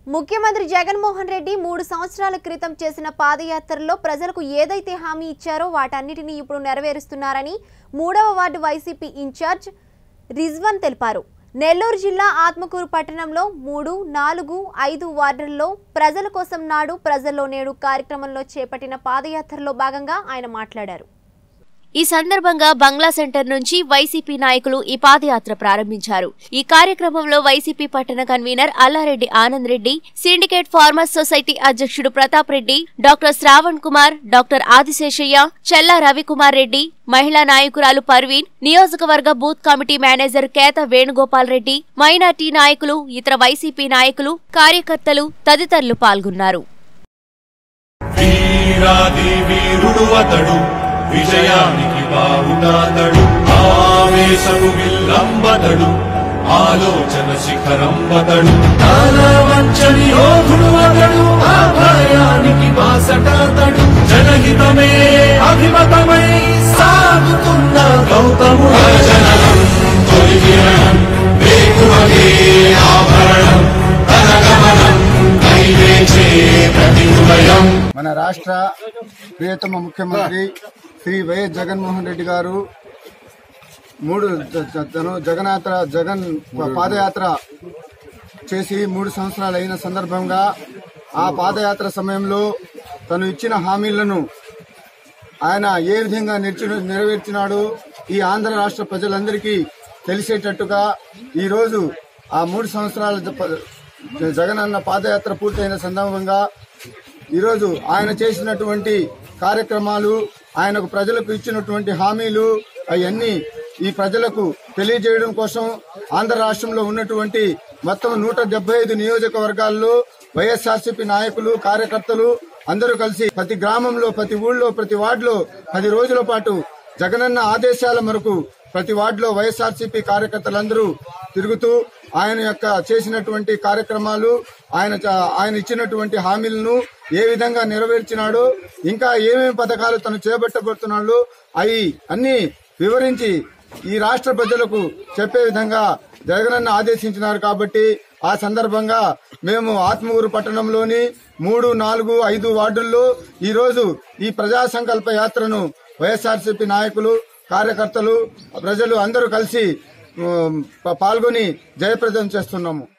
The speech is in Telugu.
ముఖ్యమంత్రి జగన్మోహన్ రెడ్డి మూడు సంవత్సరాల క్రితం చేసిన పాదయాత్రలో ప్రజలకు ఏదైతే హామీ ఇచ్చారో వాటన్నిటినీ ఇప్పుడు నెరవేరుస్తున్నారని మూడవ వార్డు వైసీపీ ఇన్ఛార్జ్ రిజ్వన్ తెలిపారు నెల్లూరు జిల్లా ఆత్మకూరు పట్టణంలో మూడు నాలుగు ఐదు వార్డుల్లో ప్రజల కోసం నాడు ప్రజల్లో నేడు కార్యక్రమంలో చేపట్టిన పాదయాత్రలో భాగంగా ఆయన మాట్లాడారు ఈ సందర్భంగా బంగ్లా సెంటర్ నుంచి వైసీపీ నాయకులు ఈ పాదయాత్ర ప్రారంభించారు ఈ కార్యక్రమంలో వైసీపీ పట్టణ convener Allareddy Anand Reddy syndicate farmers society అధ్యక్షుడు ప్రతాప్ రెడ్డి డాక్టర్ శ్రావణ్ కుమార్ డాక్టర్ ఆదిశేషయ్య చెల్లా రవికుమార్ రెడ్డి మహిళా నాయకురాలు పర్వీన్ నియోజకవర్గ booth committee manager Keta Venugopal Reddy minority నాయకులు ఇతర వైసీపీ నాయకులు కార్యకర్తలు తదితరులు పాల్గొన్నారు వీరాది వీరుడు అతడు విజయానికి బావుటాతడు ఆవేశము విల్లంబతడు ఆలోచన శిఖరంబతడు వంచని యోధుడు అతడు ఆ భయానికి బాసటాతడు జనహితమే అభిమతమై సాగుతున్న గౌతముడ జననం తొలిగిరణం వేకువగే ఆభరణం తన గమనం నైవేచే ప్రతిహృదయం మన రాష్ట్ర ప్రియతమ ముఖ్యమంత్రి శ్రీ వైఎస్ జగన్మోహన్ రెడ్డి గారు మూడు జ- జ- తను జగనాత్ర జగన్ పాదయాత్ర చేసి మూడు సంవత్సరాలు అయిన సందర్భంగా ఆ పాదయాత్ర సమయంలో తను ఇచ్చిన హామీలను ఆయన ఏ విధంగా నెరచి- నెరవేర్చినాడు ఈ ఆంధ్ర రాష్ట్ర ప్రజలందరికీ తెలిసేటట్టుగా ఈరోజు ఆ మూడు సంవత్సరాల జ- ప- జగనన్న పాదయాత్ర పూర్తయిన సందర్భంగా ఈరోజు ఆయన చేసినటువంటి కార్యక్రమాలు ఆయనకు ప్రజలకు ఇచ్చినటువంటి హామీలు అవన్నీ ఈ ప్రజలకు తెలియజేయడం కోసం ఆంధ్ర రాష్ట్రంలో ఉన్నటువంటి మొత్తం నూట డెబ్బై ఐదు నియోజకవర్గాల్లో వైఎస్ఆర్సీపీ నాయకులు కార్యకర్తలు అందరూ కలిసి ప్రతి గ్రామంలో ప్రతి ఊళ్ళో ప్రతి వార్డులో పది రోజుల పాటు జగనన్న ఆదేశాల మేరకు ప్రతి వార్డులో వైఎస్ఆర్సీపీ కార్యకర్తలందరూ తిరుగుతూ ఆయన యొక్క చేసినటువంటి కార్యక్రమాలు ఆయన చ- ఆయన ఇచ్చినటువంటి హామీలను ఏ విధంగా నెరవేర్చినాడో ఇంకా ఏమేమి పథకాలు తను చేపట్టబోతున్నాడు అవి అన్ని వివరించి ఈ రాష్ట్ర ప్రజలకు చెప్పే విధంగా జగనన్న ఆదేశించినారు కాబట్టి ఆ సందర్భంగా మేము ఆత్మూరు పట్టణంలోని మూడు నాలుగు ఐదు వార్డుల్లో ఈ రోజు ఈ ప్రజా సంకల్ప యాత్రను వైఎస్ఆర్సీపీ నాయకులు కార్యకర్తలు ప్రజలు అందరూ కలిసి ఉమ్, ప- పాల్గొని జయప్రదం చేస్తున్నాము